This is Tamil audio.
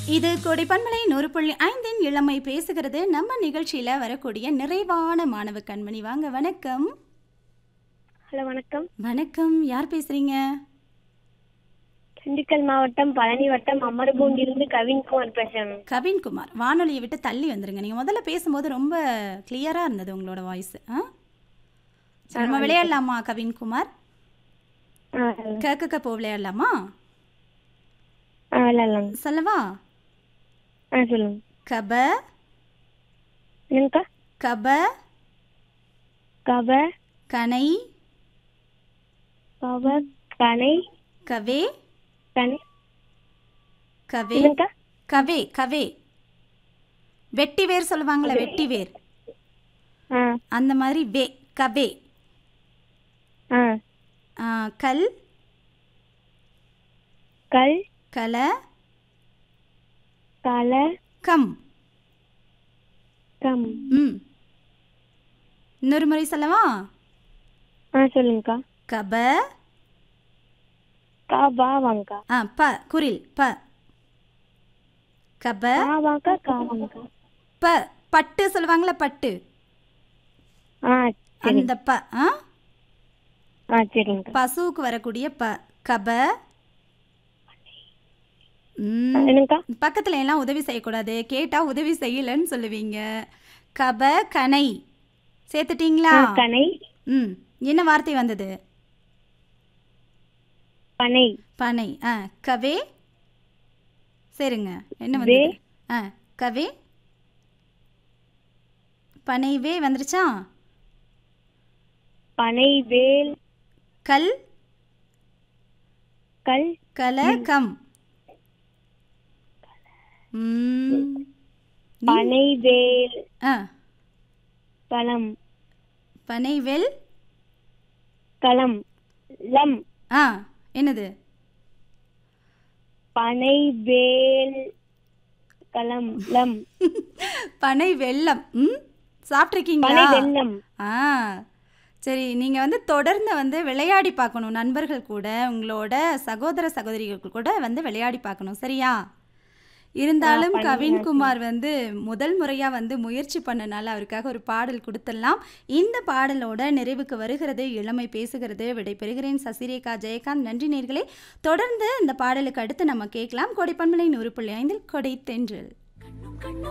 இது கொடைப்பன்மலை நூறு புள்ளி ஐந்தின் இளமை பேசுகிறது நம்ம நிகழ்ச்சியில வரக்கூடிய நிறைவான மாணவ கண்மணி வாங்க வணக்கம் ஹலோ வணக்கம் வணக்கம் யார் பேசுறீங்க திண்டுக்கல் மாவட்டம் பழனி வட்டம் அமர்பூண்டிலிருந்து கவின்குமார் பேசுறேன் மேம். கவின்குமார் வானொலியை விட்டு தள்ளி வந்துருங்க நீங்க முதல்ல பேசும்போது ரொம்ப கிளியரா இருந்தது உங்களோட வாய்ஸ் சரி நம்ம விளையாடலாமா கவின்குமார் ஆ கேட்க போ விளையாடலாமா ஆ விளாட்லாங்க சொல்லவா ஆ சொல்லுங்க கப என்னங்கக்கா கப கப கனை கப கனை கவே கனை கவே என்னங்கக்கா கவே கவே வெட்டி வேர் சொல்லுவாங்கல்ல வெட்டி வேர் ஆ அந்த மாதிரி வே கவே ஆ ஆ, கல் கல் கல கல கம் கம் ம் இன்னொரு முறை சொல்லவா ஆ சொல்லுங்கக்கா கப கா பா வாங்கக்கா ஆ ப குரில் ப கப கா வாங்கக்கா கா வாங்கக்கா ப பட்டு சொல்லுவாங்கல்ல பட்டு ஆ சரி அந்த ப ஆ ஆ சரிங்கக்கா பசுவுக்கு வரக்கூடிய ப கப ம் என்னங்கக்கா பக்கத்துல எல்லாம் உதவி செய்யக்கூடாது கேட்டா உதவி செய்யலன்னு சொல்லுவீங்க கப கனை சேர்த்துட்டீங்களா ஆ, கனை ம் என்ன வார்த்தை வந்தது பனை பனை ஆ கவே சரிங்க என்ன வே. வந்தது ஆ கவே பனை வே வந்துருச்சா பனை வேல் கல் கல் கல கம் ம் பனை வேல் ஆ களம் பனை வெல் களம் லம் ஆ என்னது பனை வேல் களம் லம் பனை வெல்லம் ம் பனை சாப்பிட்ருக்கீங்களா வெள்ளம் ஆ சரி நீங்கள் வந்து தொடர்ந்து வந்து விளையாடி பார்க்கணும் நண்பர்கள் கூட உங்களோட சகோதர சகோதரிகள் கூட வந்து விளையாடி பார்க்கணும் சரியா இருந்தாலும் பண்ணுங்க, கவின்குமார் வந்து முதல் முறையாக வந்து முயற்சி பண்ணனால அவருக்காக ஒரு பாடல் கொடுத்துடலாம் இந்த பாடலோட நிறைவுக்கு வருகிறது இளமை பேசுகிறது விடைபெறுகிறேன் சசிரேகா ஜெயகாந்த் நன்றி நேர்களே தொடர்ந்து இந்த பாடலுக்கு அடுத்து நம்ம கேட்கலாம் கொடைப்பண்பலை நூறு புள்ளி ஐந்தில் கொடை தென்றல்